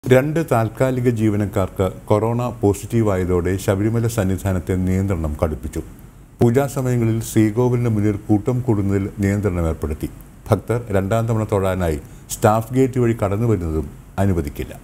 രണ്ട് താൽക്കാലിക ജീവനക്കാർക്ക് കൊറോണ പോസിറ്റീവായതോടെ ശബരിമല സന്നിധാനത്തെ നിയന്ത്രണം കടുപ്പിച്ചു പൂജാ സമയങ്ങളിൽ ശ്രീകോവിലിന് മുന്നിൽ കൂട്ടം കൂടുന്നതിൽ നിയന്ത്രണം ഏർപ്പെടുത്തി ഭക്തർ രണ്ടാം തവണ തൊഴാനായി സ്റ്റാഫ് ഗേറ്റ് വഴി കടന്നു വരുന്നതും അനുവദിക്കില്ല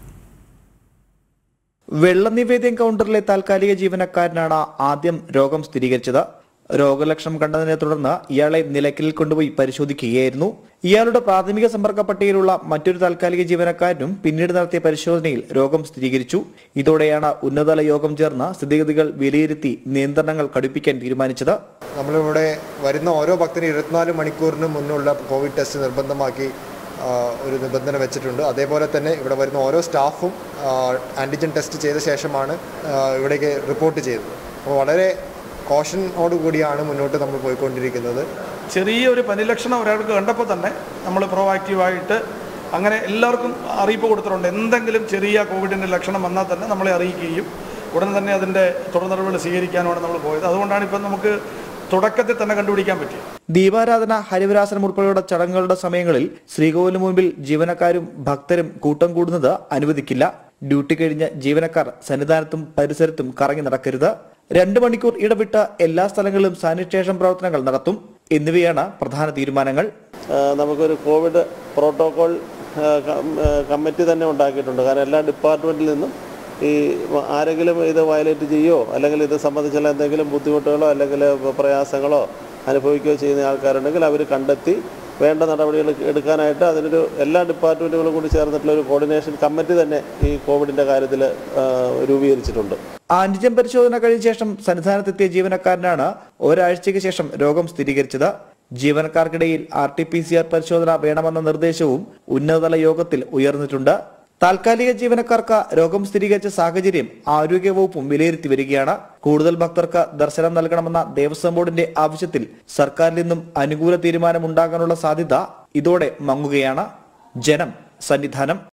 വെള്ളനിവേദ്യം കൗണ്ടറിലെ താൽക്കാലിക ജീവനക്കാരനാണ് ആദ്യം രോഗം സ്ഥിരീകരിച്ചത് രോഗലക്ഷണം കണ്ടതിനെ തുടർന്ന് ഇയാളെ നിലയ്ക്കലിൽ കൊണ്ടുപോയി പരിശോധിക്കുകയായിരുന്നു ഇയാളുടെ പ്രാഥമിക സമ്പർക്ക പട്ടികയിലുള്ള മറ്റൊരു താൽക്കാലിക ജീവനക്കാരനും പിന്നീട് നടത്തിയ പരിശോധനയിൽ രോഗം സ്ഥിരീകരിച്ചു ഇതോടെയാണ് ഉന്നതതല യോഗം ചേർന്ന് സ്ഥിതിഗതികൾ വിലയിരുത്തി നിയന്ത്രണങ്ങൾ കടുപ്പിക്കാൻ തീരുമാനിച്ചത് നമ്മളിവിടെ വരുന്ന ഓരോ ഭക്തനും ഇരുപത്തിനാല് മണിക്കൂറിന് മുന്നുള്ള കോവിഡ് ടെസ്റ്റ് നിർബന്ധമാക്കി ആ, ഒരു നിബന്ധന വെച്ചിട്ടുണ്ട് അതേപോലെ തന്നെ ഇവിടെ വരുന്ന ഓരോ സ്റ്റാഫും ആൻറ്റിജൻ ടെസ്റ്റ് ചെയ്ത ശേഷമാണ് ആ, ഇവിടേക്ക് റിപ്പോർട്ട് ചെയ്തത് അപ്പോൾ വളരെ കോഷനോട് കൂടിയാണ് മുന്നോട്ട് നമ്മൾ പോയിക്കൊണ്ടിരിക്കുന്നത് ചെറിയൊരു പനിലക്ഷണം ഒരാൾക്ക് കണ്ടപ്പോൾ തന്നെ നമ്മൾ പ്രൊവാക്റ്റീവായിട്ട് അങ്ങനെ എല്ലാവർക്കും അറിയിപ്പ് കൊടുത്തിട്ടുണ്ട് എന്തെങ്കിലും ചെറിയ കോവിഡിൻ്റെ ലക്ഷണം വന്നാൽ തന്നെ നമ്മളെ അറിയിക്കുകയും ഉടൻ തന്നെ അതിൻ്റെ തുടർ നടപടി സ്വീകരിക്കാനുമാണ് നമ്മൾ പോയത് അതുകൊണ്ടാണ് ഇപ്പം നമുക്ക് തുടക്കത്തിൽ തന്നെ കണ്ടുപിടിക്കാൻ പറ്റിയത് ദീപാരാധന ഹരിവരാസനം ഉൾപ്പെടെയുള്ള ചടങ്ങുകളുടെ സമയങ്ങളിൽ ശ്രീകോവിലിന് മുൻപിൽ ജീവനക്കാരും ഭക്തരും കൂട്ടം കൂടുന്നത് അനുവദിക്കില്ല ഡ്യൂട്ടി കഴിഞ്ഞ ജീവനക്കാർ സന്നിധാനത്തും പരിസരത്തും കറങ്ങി നടക്കരുത് രണ്ട് മണിക്കൂർ ഇടവിട്ട് എല്ലാ സ്ഥലങ്ങളിലും സാനിറ്റേഷൻ പ്രവർത്തനങ്ങൾ നടത്തും എന്നിവയാണ് പ്രധാന തീരുമാനങ്ങൾ ആ, നമുക്കൊരു കോവിഡ് പ്രോട്ടോകോൾ ആ, കം- ആ, കമ്മിറ്റി തന്നെ ഉണ്ടാക്കിയിട്ടുണ്ട് കാരണം എല്ലാ ഡിപ്പാർട്ട്മെൻറ്റിൽ നിന്നും ഈ ആരെങ്കിലും ഇത് വയലേറ്റ് ചെയ്യോ അല്ലെങ്കിൽ ഇത് സംബന്ധിച്ചുള്ള എന്തെങ്കിലും ബുദ്ധിമുട്ടുകളോ അല്ലെങ്കിൽ പ്രയാസങ്ങളോ അനുഭവിക്കുകയോ ചെയ്യുന്ന ആൾക്കാരുണ്ടെങ്കിൽ അവർ കണ്ടെത്തി വേണ്ട നടപടികൾ എടുക്കാനായിട്ട് അതിനൊരു എല്ലാ ഡിപ്പാർട്ട്മെൻറ്റുകളും കൂടി ചേർന്നിട്ടുള്ള ഒരു കോർഡിനേഷൻ കമ്മിറ്റി തന്നെ ഈ കോവിഡിൻ്റെ കാര്യത്തിൽ ആ, രൂപീകരിച്ചിട്ടുണ്ട് ആന്റിജൻ പരിശോധന കഴിഞ്ഞ ശേഷം സന്നിധാനത്തെത്തിയ ജീവനക്കാരനാണ് ഒരാഴ്ചയ്ക്ക് ശേഷം രോഗം സ്ഥിരീകരിച്ചത് ജീവനക്കാർക്കിടയിൽ R T P C R പരിശോധന വേണമെന്ന നിർദ്ദേശവും ഉന്നതതല യോഗത്തിൽ ഉയർന്നിട്ടുണ്ട് താൽക്കാലിക ജീവനക്കാർക്ക് രോഗം സ്ഥിരീകരിച്ച സാഹചര്യം ആരോഗ്യവകുപ്പും വിലയിരുത്തി വരികയാണ് കൂടുതൽ ഭക്തർക്ക് ദർശനം നൽകണമെന്ന ദേവസ്വം ബോർഡിന്റെ ആവശ്യത്തിൽ സർക്കാരിൽ നിന്നും അനുകൂല തീരുമാനമുണ്ടാകാനുള്ള സാധ്യത ഇതോടെ മങ്ങുകയാണ് ജനം സന്നിധാനം